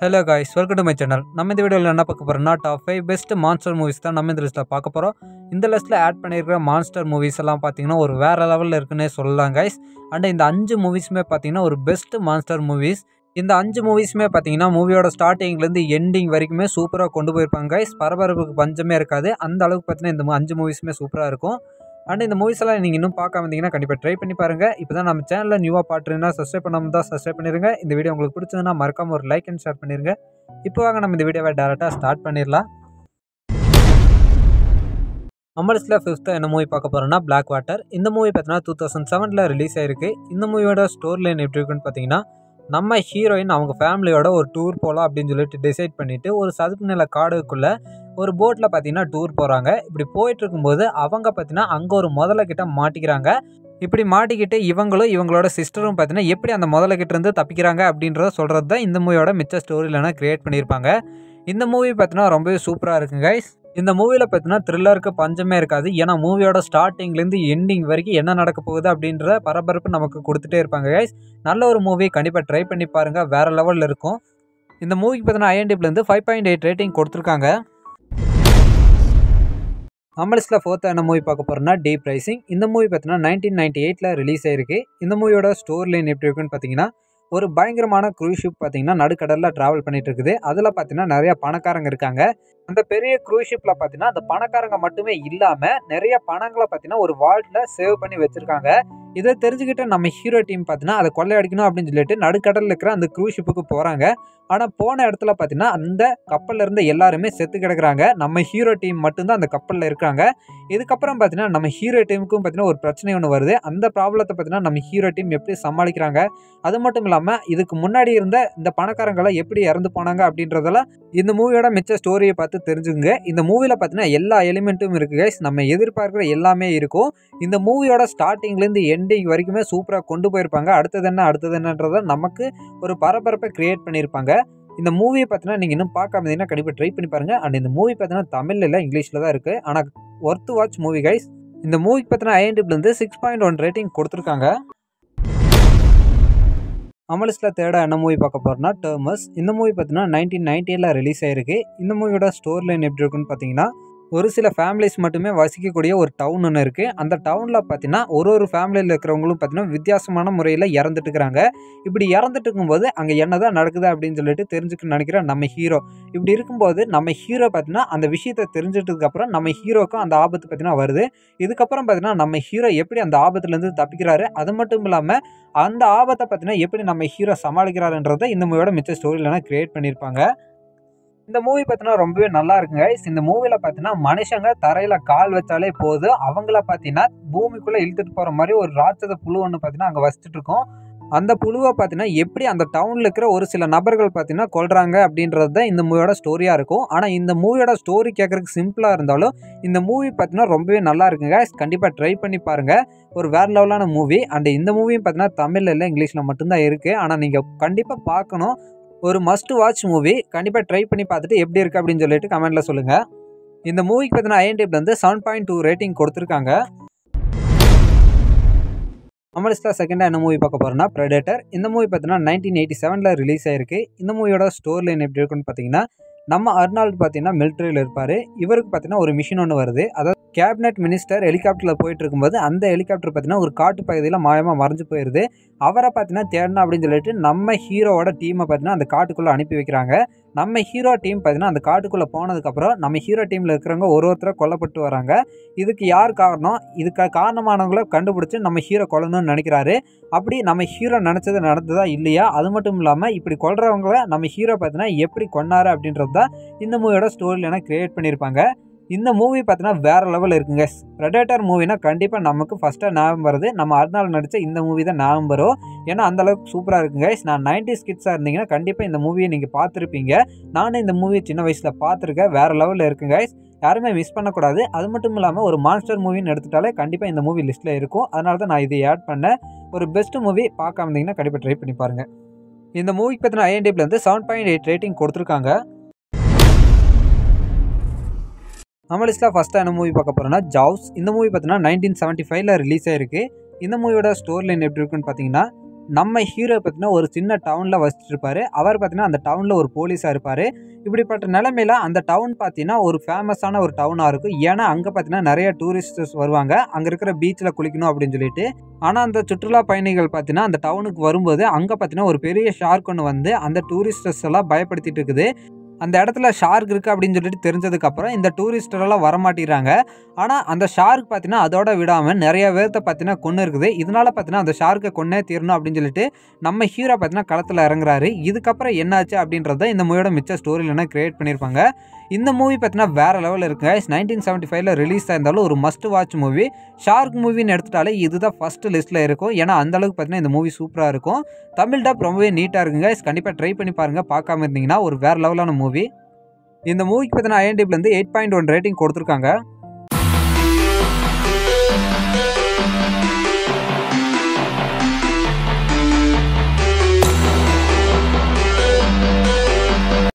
hello guys welcome to my channel நம்ம இந்த வீடியோவில் என்ன பார்க்க போகிறோம்னா top five best monster movies தான் நம்ம இந்த லிஸ்ட்டில் பார்க்க போகிறோம் இந்த லிஸ்ட்டில் ஆட் பண்ணியிருக்கிற மான்ஸ்டர் மூவிஸ் எல்லாம் பார்த்தீங்கன்னா ஒரு வேறு லெவலில் இருக்குன்னே சொல்லலாம் கைஸ் அண்ட் இந்த அஞ்சு மூவிஸுமே பார்த்தீங்கன்னா ஒரு பெஸ்ட் மான்ஸ்டர் மூவிஸ் இந்த அஞ்சு மூவிஸுமே பார்த்தீங்கன்னா மூவியோட ஸ்டார்டிங்லேருந்து எண்டிங் வரைக்குமே சூப்பராக கொண்டு போயிருப்பாங்க கைஸ் பரபரப்புக்கு பஞ்சமே இருக்காது அந்த அளவுக்கு பார்த்தீங்கன்னா இந்த அஞ்சு மூவிஸுமே சூப்பராக இருக்கும் அண்ட் இந்த மூவிஸ் எல்லாம் நீங்கள் இன்னும் பார்க்காம இருந்தீங்கன்னா கண்டிப்பாக ட்ரை பண்ணி பாருங்கள் இப்போ தான் நம்ம சேனலில் நியூவாக பாட்டுருந்தா சப்ஸ்கிரைப் பண்ணாமல் தான் சப்ஸ்கிரைப் பண்ணிருங்க இந்த வீடியோ உங்களுக்கு பிடிச்சதுன்னா மறக்காம ஒரு லைக் அண்ட் ஷேர் பண்ணிருங்க இப்போ வாங்க நம்ம இந்த வீடியோவை டேரெக்டாக ஸ்டார்ட் பண்ணிடலாம் நம்ம லிஸ்ட்டில் ஃபிஃப்த்து என்ன மூவி பார்க்க போகிறோம்னா பிளாக் வாட்டர் இந்த மூவி பார்த்தீங்கன்னா டூ தௌசண்ட் செவனில் ரிலீஸ் ஆயிருக்கு இந்த மூவியோட ஸ்டோரி லைன் எப்படி இருக்குன்னு பார்த்தீங்கன்னா நம்ம ஹீரோயின் அவங்க ஃபேமிலியோட ஒரு டூர் போகலாம் அப்படின்னு சொல்லிட்டு டிசைட் பண்ணிவிட்டு ஒரு சதுப்பு நில காடுக்குள்ளே ஒரு போட்டில் பார்த்தீங்கன்னா டூர் போகிறாங்க இப்படி போயிட்டு இருக்கும்போது அவங்க பார்த்தீங்கன்னா அங்கே ஒரு முதல்ல கிட்ட மாட்டிக்கிறாங்க இப்படி மாட்டிக்கிட்டு இவங்களும் இவங்களோட சிஸ்டரும் பார்த்தீங்கன்னா எப்படி அந்த முதல்ல கிட்ட இருந்து தப்பிக்கிறாங்க அப்படின்றத சொல்கிறது தான் இந்த மூவியோட மிச்ச ஸ்டோரியிலனா கிரியேட் பண்ணியிருப்பாங்க இந்த மூவி பார்த்தீங்கன்னா ரொம்பவே சூப்பராக இருக்குங்க கைஸ் இந்த மூவியில் பார்த்தீங்கன்னா த்ரில்லருக்கு பஞ்சமே இருக்காது ஏன்னா மூவியோட ஸ்டார்டிங்லேருந்து எண்டிங் வரைக்கும் என்ன நடக்க போகுது அப்படின்ற பரபரப்பு நமக்கு கொடுத்துட்டே இருப்பாங்க கைஸ் நல்ல ஒரு மூவி கண்டிப்பாக ட்ரை பண்ணி பாருங்கள் வேறு லெவலில் இருக்கும் இந்த மூவிக்கு பார்த்தீங்கன்னா ஐஎன்டிப்லேருந்து ஃபைவ் பாயிண்ட் எயிட் ரேட்டிங் கொடுத்துருக்காங்க நம்ம லிஸ்ட்டில் ஃபோர்த்து என்ன மூவி பார்க்க போகிறோம்னா டீப் ரைசிங் இந்த மூவி பார்த்தீங்கன்னா நைன்டீன் நைன்டி எயிட்டில் ரிலீஸ் ஆயிருக்கு இந்த மூவியோட ஸ்டோரி லைன் எப்படி இருக்குன்னு பார்த்தீங்கன்னா ஒரு பயங்கரமான க்ரூஸ் ஷிப் பார்த்தீங்கன்னா நடுக்கடலில் ட்ராவல் பண்ணிட்டு இருக்குது அதில் பார்த்தீங்கன்னா நிறைய பணக்காரங்க இருக்காங்க அந்த பெரிய க்ரூஸ் ஷிப்பில் பார்த்தீங்கன்னா அந்த பணக்காரங்க மட்டுமே இல்லாமல் நிறைய பணங்களை பார்த்தீங்கன்னா ஒரு வால்ட்டில் சேவ் பண்ணி வச்சுருக்காங்க இதை தெரிஞ்சுக்கிட்டு நம்ம ஹீரோ டீம் பார்த்தீங்கன்னா அதை கொள்ளையடிக்கணும் அப்படின்னு சொல்லிட்டு நடுக்கடலில் இருக்கிற அந்த க்ரூஸ் ஷிப்புக்கு போகிறாங்க ஆனால் போன இடத்துல பார்த்தீங்கன்னா அந்த கப்பலில் இருந்த எல்லாருமே செத்து கிடக்குறாங்க நம்ம ஹீரோ டீம் மட்டும்தான் அந்த கப்பலில் இருக்காங்க இதுக்கப்புறம் பார்த்தீங்கன்னா நம்ம ஹீரோ டீமுக்கும் பார்த்தீங்கன்னா ஒரு பிரச்சனை ஒன்று வருது அந்த ப்ராப்ளத்தை பார்த்தீங்கன்னா நம்ம ஹீரோ டீம் எப்படி சமாளிக்கிறாங்க அது மட்டும் இல்லாமல் இதுக்கு முன்னாடி இருந்த இந்த பணக்காரங்களை எப்படி இறந்து போனாங்க அப்படின்றதெல்லாம் இந்த மூவியோட மிச்ச ஸ்டோரியை பார்த்து தெரிஞ்சுங்க இந்த மூவியில் பார்த்தீங்கன்னா எல்லா எலிமெண்ட்டும் இருக்குது கைஸ் நம்ம எதிர்பார்க்குற எல்லாமே இருக்கும் இந்த மூவியோட ஸ்டார்டிங்லேருந்து எண்டிங் வரைக்குமே சூப்பராக கொண்டு போயிருப்பாங்க அடுத்தது என்ன அடுத்தது என்னன்றதை நமக்கு ஒரு பரபரப்பை க்ரியேட் பண்ணியிருப்பாங்க இந்த மூவியை பார்த்தீங்கன்னா நீங்கள் இன்னும் பார்க்காம இருந்தீங்கன்னா கண்டிப்பாக ட்ரை பண்ணி பாருங்கள் அண்ட் இந்த மூவி பார்த்தீங்கன்னா தமிழில் இல்லை இங்கிலீஷில் தான் இருக்குது ஆனால் ஒர்த் வாட்ச் மூவி கைஸ் இந்த மூவிக்கு பார்த்தீங்கன்னா ஐஎன்டிப்லேருந்து சிக்ஸ் பாயிண்ட் ஒன் ரேட்டிங் கொடுத்துருக்காங்க அமலிஸ்டில் தேட என்ன மூவி பார்க்க போகிறோம்னா டேர்மஸ் இந்த மூவி பார்த்தீங்கன்னா நைன்டீன் நைன்ட்டியில் ரிலீஸ் ஆயிருக்கு இந்த மூவியோட ஸ்டோரி லைன் எப்படி இருக்குன்னு பார்த்தீங்கன்னா ஒரு சில ஃபேமிலிஸ் மட்டுமே வசிக்கக்கூடிய ஒரு டவுன் ஒன்று இருக்குது அந்த டவுனில் பார்த்தீங்கன்னா ஒரு ஒரு ஃபேமிலியில் இருக்கிறவங்களும் பார்த்தீங்கன்னா வித்தியாசமான முறையில் இறந்துட்டு இருக்கிறாங்க இப்படி இறந்துட்டு இருக்கும்போது அங்கே என்ன தான் நடக்குது அப்படின்னு சொல்லிட்டு தெரிஞ்சுக்க நினைக்கிற நம்ம ஹீரோ இப்படி இருக்கும்போது நம்ம ஹீரோ பார்த்தீங்கன்னா அந்த விஷயத்தை தெரிஞ்சிட்டதுக்கப்புறம் நம்ம ஹீரோக்கும் அந்த ஆபத்து பார்த்தீங்கன்னா வருது இதுக்கப்புறம் பார்த்தீங்கன்னா நம்ம ஹீரோ எப்படி அந்த ஆபத்துலேருந்து தப்பிக்கிறாரு அது மட்டும் இல்லாமல் அந்த ஆபத்தை பார்த்தீங்கன்னா எப்படி நம்ம ஹீரோ சமாளிக்கிறாருன்றதை இந்த மூவியோட மிச்ச ஸ்டோரியிலனா கிரியேட் பண்ணியிருப்பாங்க இந்த மூவி பார்த்தீங்கன்னா ரொம்பவே நல்லா இருக்குங்க இந்த மூவியில் பார்த்தீங்கன்னா மனுஷங்க தரையில் கால் வச்சாலே போதும் அவங்கள பார்த்தீங்கன்னா பூமிக்குள்ளே இழுத்துட்டு போகிற மாதிரி ஒரு ராட்சத புழு ஒன்று பார்த்தீங்கன்னா அங்கே வச்சுட்டு இருக்கோம் அந்த புழுவை பார்த்தீங்கன்னா எப்படி அந்த டவுனில் இருக்கிற ஒரு சில நபர்கள் பார்த்தீங்கன்னா கொள்றாங்க அப்படின்றது தான் இந்த மூவியோட ஸ்டோரியாக இருக்கும் ஆனால் இந்த மூவியோட ஸ்டோரி கேட்குறதுக்கு சிம்பிளாக இருந்தாலும் இந்த மூவி பார்த்தீங்கன்னா ரொம்பவே நல்லா இருக்குங்க கண்டிப்பாக ட்ரை பண்ணி பாருங்கள் ஒரு வேறு லெவலான மூவி அண்ட் இந்த மூவியும் பார்த்தீங்கன்னா தமிழில் இல்லை இங்கிலீஷில் மட்டும்தான் இருக்குது ஆனால் நீங்கள் கண்டிப்பாக பார்க்கணும் ஒரு மஸ்ட் வாட்ச் மூவி கண்டிப்பாக ட்ரை பண்ணி பார்த்துட்டு எப்படி இருக்குது அப்படின்னு சொல்லிட்டு கமெண்ட்டில் சொல்லுங்கள் இந்த மூவிக்கு பார்த்தீங்கன்னா ஐஎன்டிப்ல வந்து செவன் பாயிண்ட் டூ ரேட்டிங் கொடுத்துருக்காங்க நம்ம லிஸ்ட்டில் செகண்டாக என்ன மூவி பார்க்க போகிறோம்னா ப்ரெடேட்டர் இந்த மூவி பார்த்தீங்கன்னா நைன்டீன் எயிட்டி செவனில் ரிலீஸ் ஆயிருக்கு இந்த மூவியோட ஸ்டோரி லைன் எப்படி இருக்குன்னு பார்த்தீங்கன்னா நம்ம அர்னால்டு பார்த்தீங்கன்னா மிலிட்ரியில் இருப்பார் இவருக்கு பார்த்தீங்கன்னா ஒரு மிஷின் ஒன்று வருது அதாவது கேபினெட் மினிஸ்டர் ஹெலிகாப்டரில் போயிட்டு இருக்கும்போது அந்த ஹெலிகாப்டர் பார்த்தீங்கன்னா ஒரு காட்டு பகுதியில் மாயமாக மறைஞ்சு போயிடுது அவரை பார்த்தீங்கன்னா தேடணும் அப்படின்னு சொல்லிட்டு நம்ம ஹீரோவோட டீமை பார்த்தீங்கன்னா அந்த காட்டுக்குள்ளே அனுப்பி வைக்கிறாங்க நம்ம ஹீரோ டீம் பார்த்தீங்கன்னா அந்த காட்டுக்குள்ளே போனதுக்கப்புறம் நம்ம ஹீரோ டீமில் இருக்கிறவங்க ஒரு ஒருத்தரை கொல்லப்பட்டு வராங்க இதுக்கு யார் காரணம் இதுக்கு காரணமானவங்கள கண்டுபிடிச்சி நம்ம ஹீரோ கொல்லணும்னு நினைக்கிறாரு அப்படி நம்ம ஹீரோ நினச்சது நடந்ததா இல்லையா அது மட்டும் இல்லாமல் இப்படி கொல்றவங்கள நம்ம ஹீரோ பார்த்தீங்கன்னா எப்படி கொண்டாரு அப்படின்றது தான் இந்த மூவியோட ஸ்டோரியில் கிரியேட் பண்ணியிருப்பாங்க இந்த மூவி பார்த்தீங்கன்னா வேறு லெவலில் இருக்குங்க ப்ரெடேட்டர் மூவினா கண்டிப்பாக நமக்கு ஃபஸ்ட்டாக ஞாபகம் வருது நம்ம அருணாள் நடித்த இந்த மூவி தான் ஞாபகம் வரும் ஏன்னா அந்தளவுக்கு சூப்பராக இருக்குங்க நான் நைன்டி ஸ்கிட்ஸாக இருந்தீங்கன்னா கண்டிப்பாக இந்த மூவியை நீங்கள் பார்த்துருப்பீங்க நானும் இந்த மூவியை சின்ன வயசில் பார்த்துருக்கேன் வேறு லெவலில் இருக்குங்க யாருமே மிஸ் பண்ணக்கூடாது அது மட்டும் இல்லாமல் ஒரு மான்ஸ்டர் மூவின்னு எடுத்துட்டாலே கண்டிப்பாக இந்த மூவி லிஸ்ட்டில் இருக்கும் அதனால தான் நான் இதை ஆட் பண்ணேன் ஒரு பெஸ்ட் மூவி பார்க்காம இருந்தீங்கன்னா கண்டிப்பாக ட்ரை பண்ணி பாருங்கள் இந்த மூவிக்கு பார்த்தீங்கன்னா ஐஎன்டிபில் வந்து செவன் பாயிண்ட் எயிட் ரேட்டிங் கொடுத்துருக்காங்க நம்ம லிஸ்ட்டில் ஃபஸ்ட்டாக என்ன மூவி பார்க்க போகிறோம்னா ஜாவ்ஸ் இந்த மூவி பார்த்தீங்கன்னா நைன்டீன் செவன்ட்டி ஃபைவ்ல ரிலீஸ் ஆயிருக்கு இந்த மூவியோட ஸ்டோரி லைன் எப்படி இருக்குன்னு பார்த்தீங்கன்னா நம்ம ஹீரோ பார்த்தீங்கன்னா ஒரு சின்ன டவுனில் வசிச்சுட்டு இருப்பாரு அவர் பார்த்தீங்கன்னா அந்த டவுனில் ஒரு போலீஸாக இருப்பார் இப்படிப்பட்ட நிலமையில அந்த டவுன் பார்த்தீங்கன்னா ஒரு ஃபேமஸான ஒரு டவுனாக இருக்கும் ஏன்னா அங்கே பார்த்தீங்கன்னா நிறைய டூரிஸ்டர்ஸ் வருவாங்க அங்கே இருக்கிற பீச்சில் குளிக்கணும் அப்படின்னு சொல்லிட்டு ஆனால் அந்த சுற்றுலா பயணிகள் பார்த்தீங்கன்னா அந்த டவுனுக்கு வரும்போது அங்கே பார்த்தீங்கன்னா ஒரு பெரிய ஷார்க் ஒன்று வந்து அந்த டூரிஸ்டர்ஸ் எல்லாம் பயப்படுத்திட்டு இருக்குது அந்த இடத்துல ஷார்க் இருக்குது அப்படின்னு சொல்லிட்டு தெரிஞ்சதுக்கப்புறம் இந்த டூரிஸ்டரெல்லாம் வரமாட்டிறாங்க ஆனால் அந்த ஷார்க் பார்த்தீங்கன்னா அதோட விடாமல் நிறைய பேர்த்த பார்த்தீங்கன்னா கொண்டு இருக்குது இதனால பார்த்தீங்கன்னா அந்த ஷார்க்கை கொன்னே தீரணும் அப்படின்னு சொல்லிட்டு நம்ம ஹீரோ பார்த்தீங்கன்னா களத்தில் இறங்குறாரு இதுக்கப்புறம் என்னாச்சு அப்படின்றத இந்த மூவியோட மிச்ச ஸ்டோரியில் கிரியேட் பண்ணியிருப்பாங்க இந்த மூவி பார்த்தீங்கன்னா வேற லெவலில் இருக்குங்க நைன்டீன் செவன்ட்டி ஃபைவ்ல ரிலீஸ் ஆயிருந்தாலும் ஒரு மஸ்ட் வாட்ச் மூவி ஷார்க் மூவின்னு எடுத்துட்டாலே இதுதான் ஃபர்ஸ்ட் லிஸ்ட்டில் இருக்கும் ஏன்னா அந்த அளவுக்கு பார்த்தீங்கன்னா இந்த மூவி சூப்பராக இருக்கும் தமிழ் டப் ரொம்பவே நீட்டாக இருக்குங்க கண்டிப்பாக ட்ரை பண்ணி பாருங்கள் பார்க்காம இருந்தீங்கன்னா ஒரு வேற லெவலான மூவி இந்த மூவிக்கு பார்த்தீங்கன்னா ஐஎன்டிப்லேருந்து எயிட் பாயிண்ட் ஒன் ரேட்டிங் கொடுத்துருக்காங்க